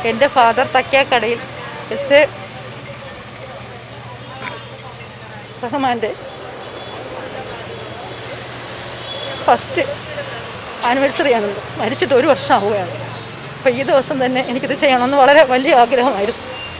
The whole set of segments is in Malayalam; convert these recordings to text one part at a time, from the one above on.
എൻ്റെ ഫാദർ തക്കിയാക്കടയിൽ എസ് എ റഹ്മാൻ്റെ ഫസ്റ്റ് ആനിവേഴ്സറിയാണ് മരിച്ചിട്ട് ഒരു വർഷം ആവുകയാണ് അപ്പോൾ ഈ ദിവസം തന്നെ എനിക്കിത് ചെയ്യണമെന്ന് വളരെ വലിയ ആഗ്രഹമായിരുന്നു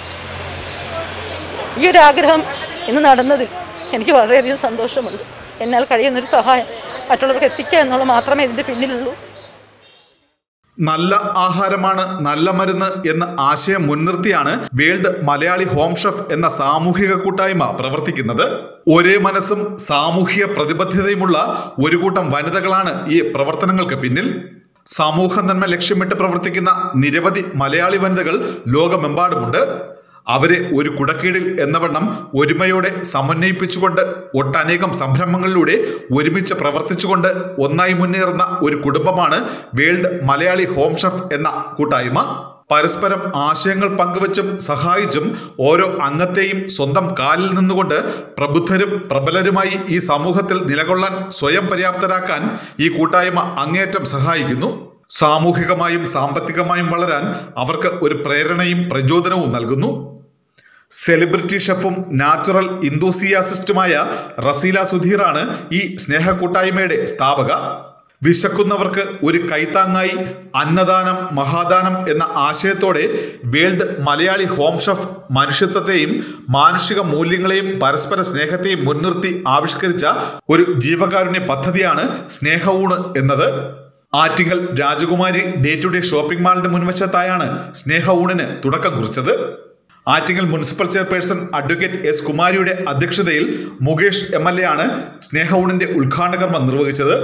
ഈ ഒരു ആഗ്രഹം ഇന്ന് നടന്നതിൽ എനിക്ക് വളരെയധികം സന്തോഷമുണ്ട് എന്നാൽ കഴിയുന്നൊരു സഹായം മറ്റുള്ളവർക്ക് എത്തിക്കുക എന്നുള്ളത് മാത്രമേ ഇതിൻ്റെ പിന്നിലുള്ളൂ നല്ല ആഹാരമാണ് നല്ല മരുന്ന് എന്ന ആശയം മുൻനിർത്തിയാണ് വേൾഡ് മലയാളി ഹോം ഷെഫ് എന്ന സാമൂഹിക കൂട്ടായ്മ പ്രവർത്തിക്കുന്നത് ഒരേ മനസ്സും സാമൂഹിക പ്രതിബദ്ധതയുമുള്ള ഒരു കൂട്ടം വനിതകളാണ് ഈ പ്രവർത്തനങ്ങൾക്ക് പിന്നിൽ സമൂഹ നന്മ ലക്ഷ്യമിട്ട് പ്രവർത്തിക്കുന്ന നിരവധി മലയാളി വനിതകൾ ലോകമെമ്പാടുമുണ്ട് അവരെ ഒരു കുടക്കീഴിൽ എന്നവണ്ണം ഒരുമയോടെ സമന്വയിപ്പിച്ചുകൊണ്ട് ഒട്ടനേകം സംരംഭങ്ങളിലൂടെ ഒരുമിച്ച് പ്രവർത്തിച്ചുകൊണ്ട് ഒന്നായി മുന്നേറുന്ന ഒരു കുടുംബമാണ് വേൾഡ് മലയാളി ഹോം ഷെഫ് എന്ന കൂട്ടായ്മ പരസ്പരം ആശയങ്ങൾ പങ്കുവച്ചും സഹായിച്ചും ഓരോ അംഗത്തെയും സ്വന്തം കാലിൽ നിന്നുകൊണ്ട് പ്രബുദ്ധരും പ്രബലരുമായി ഈ സമൂഹത്തിൽ നിലകൊള്ളാൻ സ്വയം പര്യാപ്തരാക്കാൻ ഈ കൂട്ടായ്മ അങ്ങേയറ്റം സഹായിക്കുന്നു സാമൂഹികമായും സാമ്പത്തികമായും വളരാൻ അവർക്ക് ഒരു പ്രേരണയും പ്രചോദനവും നൽകുന്നു സെലിബ്രിറ്റി ഷെഫും നാച്ചുറൽ ഇന്തൂസിയാസിസ്റ്റുമായ റസീല സുധീറാണ് ഈ സ്നേഹക്കൂട്ടായ്മയുടെ സ്ഥാപക വിശക്കുന്നവർക്ക് ഒരു കൈത്താങ്ങായി അന്നദാനം മഹാദാനം എന്ന ആശയത്തോടെ വേൾഡ് മലയാളി ഹോം ഷെഫ് മനുഷ്യത്വത്തെയും മാനുഷിക മൂല്യങ്ങളെയും പരസ്പര സ്നേഹത്തെയും മുൻനിർത്തി ആവിഷ്കരിച്ച ഒരു ജീവകാരുണ്യ പദ്ധതിയാണ് സ്നേഹഊണ് എന്നത് ആറ്റിങ്ങൽ രാജകുമാരി ഡേ ടു ഡേ ഷോപ്പിംഗ് മാളിന്റെ മുൻവശത്തായാണ് സ്നേഹ ഊണിന് തുടക്കം കുറിച്ചത് Attingal municipal chairperson advocate S കുമാരിയുടെ അധ്യക്ഷതയിൽ മുകേഷ് എം എൽ എ ആണ് സ്നേഹ ഊണിന്റെ ഉദ്ഘാടന കർമ്മം നിർവഹിച്ചത്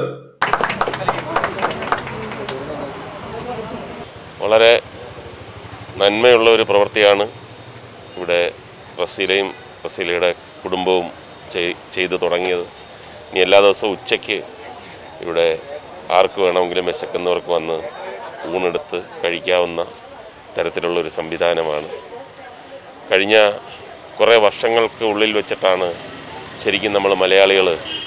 വളരെ നന്മയുള്ള ഒരു പ്രവൃത്തിയാണ് ഇവിടെ റസീലയും റസീലയുടെ കുടുംബവും ചെയ്- ചെയ്തു തുടങ്ങിയത് ഇനി എല്ലാ ദിവസവും ഉച്ചയ്ക്ക് ഇവിടെ ആർക്ക് വേണമെങ്കിലും വിശക്കുന്നവർക്ക് വന്ന് ഊണെടുത്ത് കഴിക്കാവുന്ന തരത്തിലുള്ളൊരു സംവിധാനമാണ് കഴിഞ്ഞ കുറേ വർഷങ്ങൾക്ക് ഉള്ളിൽ വെച്ചിട്ടാണ് ശരിക്കും നമ്മൾ മലയാളികൾ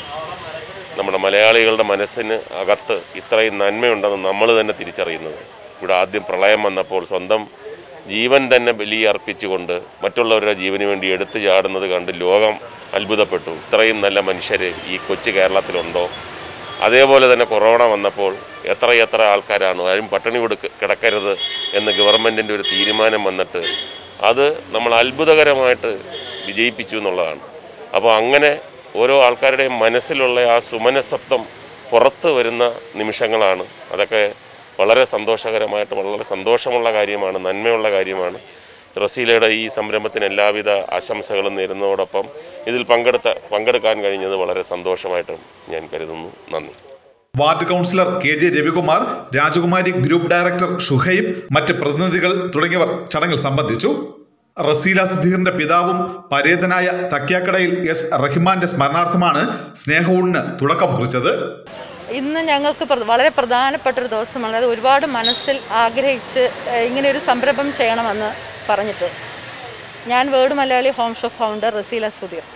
നമ്മുടെ മലയാളികളുടെ മനസ്സിന് അകത്ത് ഇത്രയും നന്മയുണ്ടെന്ന് നമ്മൾ തന്നെ തിരിച്ചറിയുന്നത് ഇവിടെ ആദ്യം പ്രളയം വന്നപ്പോൾ സ്വന്തം ജീവൻ തന്നെ ബലിയർപ്പിച്ചുകൊണ്ട് മറ്റുള്ളവരുടെ ജീവന് വേണ്ടി എടുത്തു ചാടുന്നത് കണ്ട് ലോകം അത്ഭുതപ്പെട്ടു ഇത്രയും നല്ല മനുഷ്യർ ഈ കൊച്ചു കേരളത്തിലുണ്ടോ അതേപോലെ തന്നെ കൊറോണ വന്നപ്പോൾ എത്ര എത്ര ആൾക്കാരാണ് ആരും പട്ടിണി കൊടുക്ക കിടക്കരുത് എന്ന് ഗവൺമെൻറ്റിൻ്റെ ഒരു തീരുമാനം വന്നിട്ട് അത് നമ്മൾ അത്ഭുതകരമായിട്ട് വിജയിപ്പിച്ചു എന്നുള്ളതാണ് അപ്പോൾ അങ്ങനെ ഓരോ ആൾക്കാരുടെയും മനസ്സിലുള്ള ആ സുമനസത്വം പുറത്ത് വരുന്ന നിമിഷങ്ങളാണ് അതൊക്കെ വളരെ സന്തോഷകരമായിട്ട് വളരെ സന്തോഷമുള്ള കാര്യമാണ് നന്മയുള്ള കാര്യമാണ് റസീലയുടെ ഈ സംരംഭത്തിന് എല്ലാവിധ ആശംസകളും നേരുന്നതോടൊപ്പം ഇതിൽ പങ്കെടുത്ത പങ്കെടുക്കാൻ കഴിഞ്ഞത് വളരെ സന്തോഷമായിട്ടും ഞാൻ കരുതുന്നു നന്ദി ward councillor K J Ravikumar Rajakumari group director Shuhaib മറ്റ് പ്രതിനിധികൾ തുടങ്ങിയവർ ചടങ്ങിൽ സംബന്ധിച്ചു റസീല സുധീറിന്റെ പിതാവും പരേതനായ തക്യാക്കടയിൽ എസ് റഹിമാന്റെ സ്മരണാർത്ഥമാണ് സ്നേഹഊണിന് തുടക്കം കുറിച്ചത് ഇന്ന് ഞങ്ങൾക്ക് പ്ര- വളരെ പ്രധാനപ്പെട്ട ഒരു ദിവസമാണ് അതായത് ഒരുപാട് മനസ്സിൽ ആഗ്രഹിച്ച് ഏഹ്, ഇങ്ങനെ ഒരു സംരംഭം ചെയ്യണമെന്ന് പറഞ്ഞിട്ട് ഞാൻ world Malayali home shop founder Razeela Sudheer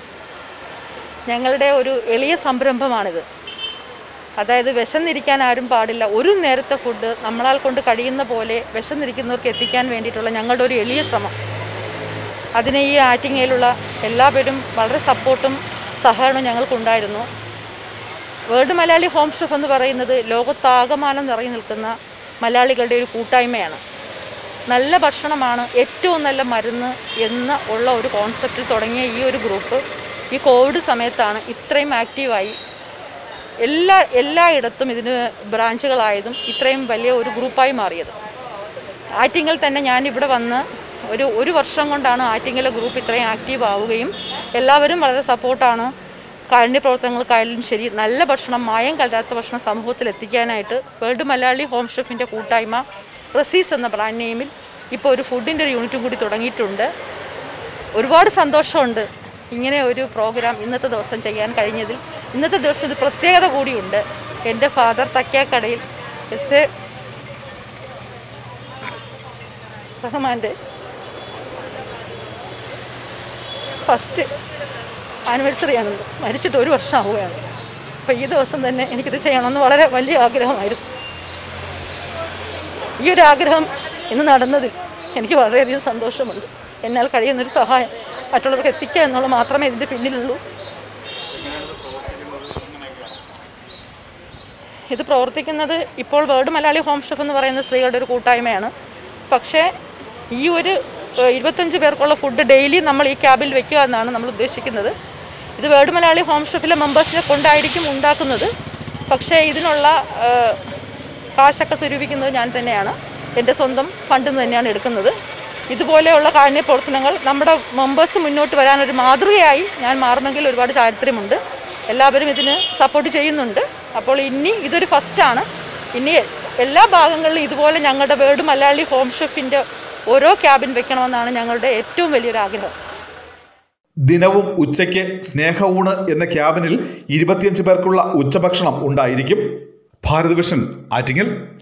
ഞങ്ങളുടെ ഒരു എളിയ സംരംഭമാണിത് അതായത് വിശന്നിരിക്കാൻ ആരും പാടില്ല ഒരു നേരത്തെ ഫുഡ് നമ്മളാൽ കൊണ്ട് കഴിയുന്ന പോലെ വിശന്നിരിക്കുന്നവർക്ക് എത്തിക്കാൻ വേണ്ടിയിട്ടുള്ള ഞങ്ങളുടെ ഒരു എളിയ ശ്രമം അതിന് ഈ ആറ്റിങ്ങയിലുള്ള എല്ലാവരും വളരെ സപ്പോർട്ടും സഹകരണവും ഞങ്ങൾക്കുണ്ടായിരുന്നു വേൾഡ് മലയാളി ഹോം ഷെഫ് എന്ന് പറയുന്നത് ലോകത്താകമാനം നിറഞ്ഞു നിൽക്കുന്ന മലയാളികളുടെ ഒരു കൂട്ടായ്മയാണ് നല്ല ഭക്ഷണമാണ് ഏറ്റവും നല്ല മരുന്ന് എന്ന് ഉള്ള ഒരു കോൺസെപ്റ്റിൽ തുടങ്ങിയ ഈ ഒരു ഗ്രൂപ്പ് ഈ കോവിഡ് സമയത്താണ് ഇത്രയും ആക്റ്റീവായി എല്ലാ എല്ലായിടത്തും ഇതിന് ബ്രാഞ്ചുകളായതും ഇത്രയും വലിയ ഒരു ഗ്രൂപ്പായി മാറിയത് ആറ്റിങ്ങൽ തന്നെ ഞാനിവിടെ വന്ന് ഒരു ഒരു വർഷം കൊണ്ടാണ് ആറ്റിങ്ങലെ ഗ്രൂപ്പ് ഇത്രയും ആക്റ്റീവ് ആവുകയും എല്ലാവരും വളരെ സപ്പോർട്ടാണ് കാരുണ്യ പ്രവർത്തനങ്ങൾക്കായാലും ശരി നല്ല ഭക്ഷണം മായം കലരാത്ത ഭക്ഷണം സമൂഹത്തിൽ എത്തിക്കാനായിട്ട് വേൾഡ് മലയാളി ഹോം ഷെഫിൻ്റെ കൂട്ടായ്മ റസീസ് എന്ന ബ്രാൻഡ് നെയിമിൽ ഇപ്പോൾ ഒരു ഫുഡിൻ്റെ ഒരു യൂണിറ്റും കൂടി തുടങ്ങിയിട്ടുണ്ട് ഒരുപാട് സന്തോഷമുണ്ട് ഇങ്ങനെ ഒരു പ്രോഗ്രാം ഇന്നത്തെ ദിവസം ചെയ്യാൻ കഴിഞ്ഞതിൽ ഇന്നത്തെ ദിവസം ഒരു പ്രത്യേകത കൂടിയുണ്ട് എൻ്റെ ഫാദർ തക്കിയാക്കടയിൽ എസ് എ റഹ്മാൻ്റെ ഫസ്റ്റ് ആനിവേഴ്സറിയാണ് മരിച്ചിട്ട് ഒരു വർഷം ആവുകയാണ് അപ്പോൾ ഈ ദിവസം തന്നെ എനിക്കിത് ചെയ്യണമെന്ന് വളരെ വലിയ ആഗ്രഹമായിരുന്നു ഈ ഒരു ആഗ്രഹം ഇന്ന് നടന്നതിൽ എനിക്ക് വളരെയധികം സന്തോഷമുണ്ട് എന്നാൽ കഴിയുന്നൊരു സഹായം മറ്റുള്ളവർക്ക് എത്തിക്കുക എന്നുള്ളത് മാത്രമേ ഇതിൻ്റെ പിന്നിലുള്ളൂ ഇത് പ്രവർത്തിക്കുന്നത് ഇപ്പോൾ വേർഡ് മലയാളി ഹോം ഷെഫ് എന്ന് പറയുന്ന സ്ത്രീകളുടെ ഒരു കൂട്ടായ്മയാണ് പക്ഷേ ഈ ഒരു ഏഹ്, ഇരുപത്തഞ്ച് പേർക്കുള്ള ഫുഡ് ഡെയിലി നമ്മൾ ഈ ക്യാബിൽ വെക്കുക എന്നാണ് നമ്മൾ ഉദ്ദേശിക്കുന്നത് ഇത് വേർഡ് മലയാളി ഹോം ഷെഫിലെ മെമ്പേഴ്സിനെ കൊണ്ടായിരിക്കും ഉണ്ടാക്കുന്നത് പക്ഷേ ഇതിനുള്ള ഏഹ്, കാശൊക്കെ സ്വരൂപിക്കുന്നത് ഞാൻ തന്നെയാണ് എൻ്റെ സ്വന്തം ഫണ്ടിൽ നിന്ന് തന്നെയാണ് എടുക്കുന്നത് ഇതുപോലെയുള്ള കാരുണ്യ പ്രവർത്തനങ്ങൾ നമ്മുടെ മെമ്പേഴ്സ് മുന്നോട്ട് വരാനൊരു മാതൃകയായി ഞാൻ മാറണമെങ്കിൽ ഒരുപാട് ചാരിത്ര്യമുണ്ട് എല്ലാവരും ഇതിന് സപ്പോർട്ട് ചെയ്യുന്നുണ്ട് അപ്പോൾ ഇനി ഇതൊരു ഫസ്റ്റാണ് ഇനി എല്ലാ ഭാഗങ്ങളിലും ഇതുപോലെ ഞങ്ങളുടെ വേർഡ് മലയാളി ഹോം ഷെഫിൻ്റെ ഓരോ ക്യാബിൻ വെക്കണമെന്നാണ് ഞങ്ങളുടെ ഏറ്റവും വലിയൊരു ആഗ്രഹം ദിനവും ഉച്ചയ്ക്ക് സ്നേഹഊണ് എന്ന ക്യാബിനിൽ ഇരുപത്തിയഞ്ച് പേർക്കുള്ള ഉച്ചഭക്ഷണം ഉണ്ടായിരിക്കും ഭാരത് വിഷൻ ആറ്റിങ്ങൽ